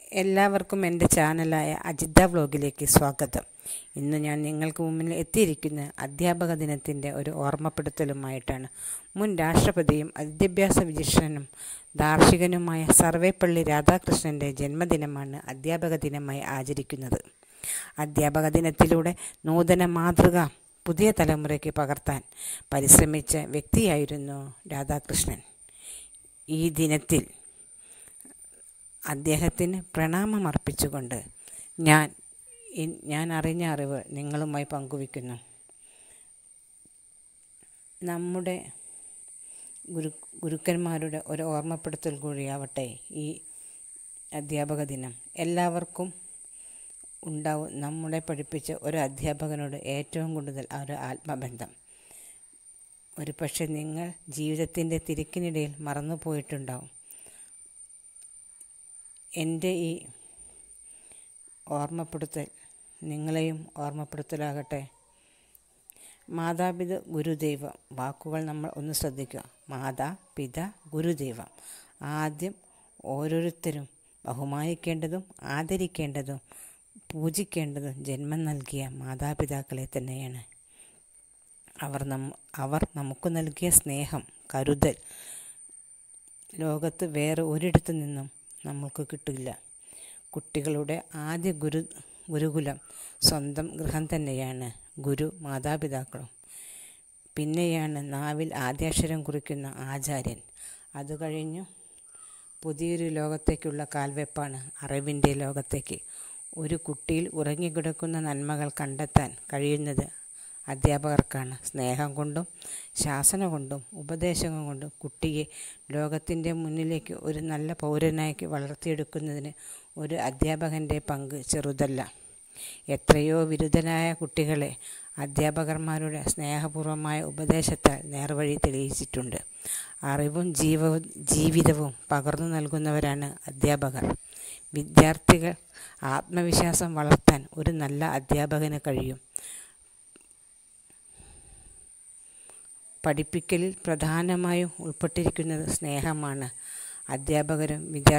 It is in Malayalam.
എല്ലാവർക്കും എൻ്റെ ചാനലായ അജിത വ്ലോഗിലേക്ക് സ്വാഗതം ഇന്ന് ഞാൻ നിങ്ങൾക്ക് മുമ്പിൽ എത്തിയിരിക്കുന്ന അധ്യാപക ദിനത്തിൻ്റെ ഒരു ഓർമ്മപ്പെടുത്തലുമായിട്ടാണ് മുൻ രാഷ്ട്രപതിയും വിദ്യാഭ്യാസ വിചക്ഷണനും ദാർശനികനുമായ സർവേപ്പള്ളി രാധാകൃഷ്ണൻ്റെ ജന്മദിനമാണ് അധ്യാപക ദിനമായി ആചരിക്കുന്നത് അധ്യാപക ദിനത്തിലൂടെ നൂതന മാതൃക പുതിയ തലമുറയ്ക്ക് പകർത്താൻ പരിശ്രമിച്ച വ്യക്തിയായിരുന്നു രാധാകൃഷ്ണൻ ഈ ദിനത്തിൽ അദ്ദേഹത്തിന് പ്രണാമം അർപ്പിച്ചുകൊണ്ട് ഞാൻ ഇ- ഞാൻ അറിഞ്ഞ അറിവ് നിങ്ങളുമായി പങ്കുവയ്ക്കുന്നു നമ്മുടെ ഗുരു ഗുരുക്കന്മാരുടെ ഒരു ഓർമ്മപ്പെടുത്തൽ കൂടിയാവട്ടെ ഈ അധ്യാപക ദിനം എല്ലാവർക്കും ഉണ്ടാവും നമ്മളെ പഠിപ്പിച്ച ഒരു അധ്യാപകനോട് ഏറ്റവും കൂടുതൽ ആ ഒരു ആത്മബന്ധം ഒരു പക്ഷേ നിങ്ങൾ ജീവിതത്തിൻ്റെ തിരക്കിനിടയിൽ മറന്നു പോയിട്ടുണ്ടാവും എൻ്റെ ഈ ഓർമ്മപ്പെടുത്തൽ നിങ്ങളെയും ഓർമ്മപ്പെടുത്തലാകട്ടെ മാതാപിത ഗുരുദൈവം വാക്കുകൾ നമ്മൾ ഒന്ന് ശ്രദ്ധിക്കുക മാതാ പിത ഗുരുദൈവം ആദ്യം ഓരോരുത്തരും ബഹുമാനിക്കേണ്ടതും ആദരിക്കേണ്ടതും പൂജിക്കേണ്ടതും ജന്മം നൽകിയ മാതാപിതാക്കളെ തന്നെയാണ് അവർ നം അവർ നമുക്ക് നൽകിയ സ്നേഹം കരുതൽ ലോകത്ത് വേറെ ഒരിടത്തു നിന്നും നമ്മൾക്ക് കിട്ടില്ല കുട്ടികളുടെ ആദ്യ ഗുരു ഗുരുകുലം സ്വന്തം ഗൃഹം തന്നെയാണ് ഗുരു മാതാപിതാക്കളും പിന്നെയാണ് നാവിൽ ആദ്യാക്ഷരം കുറിക്കുന്ന ആചാര്യൻ അത് കഴിഞ്ഞു പുതിയൊരു ലോകത്തേക്കുള്ള കാൽവെപ്പാണ് അറിവിൻ്റെ ലോകത്തേക്ക് ഒരു കുട്ടിയിൽ ഉറങ്ങിക്കിടക്കുന്ന നന്മകൾ കണ്ടെത്താൻ കഴിയുന്നത് അധ്യാപകർക്കാണ് സ്നേഹം കൊണ്ടും ശാസന കൊണ്ടും ഉപദേശം കൊണ്ടും കുട്ടിയെ ലോകത്തിൻ്റെ മുന്നിലേക്ക് ഒരു നല്ല പൗരനാക്കി വളർത്തിയെടുക്കുന്നതിന് ഒരു അധ്യാപകൻ്റെ പങ്ക് ചെറുതല്ല എത്രയോ ബിരുദനായ കുട്ടികളെ അധ്യാപകന്മാരുടെ സ്നേഹപൂർവമായ ഉപദേശത്താൽ നേർവഴി തെളിയിച്ചിട്ടുണ്ട് അറിവും ജീവവും ജീവിതവും പകർന്നു നൽകുന്നവരാണ് അധ്യാപകർ വിദ്യാർത്ഥികൾ ആത്മവിശ്വാസം വളർത്താൻ ഒരു നല്ല അധ്യാപകന് കഴിയും പഠിപ്പിക്കലിൽ പ്രധാനമായും ഉൾപ്പെട്ടിരിക്കുന്നത് സ്നേഹമാണ് അധ്യാപകരും വിദ്യാർത്ഥി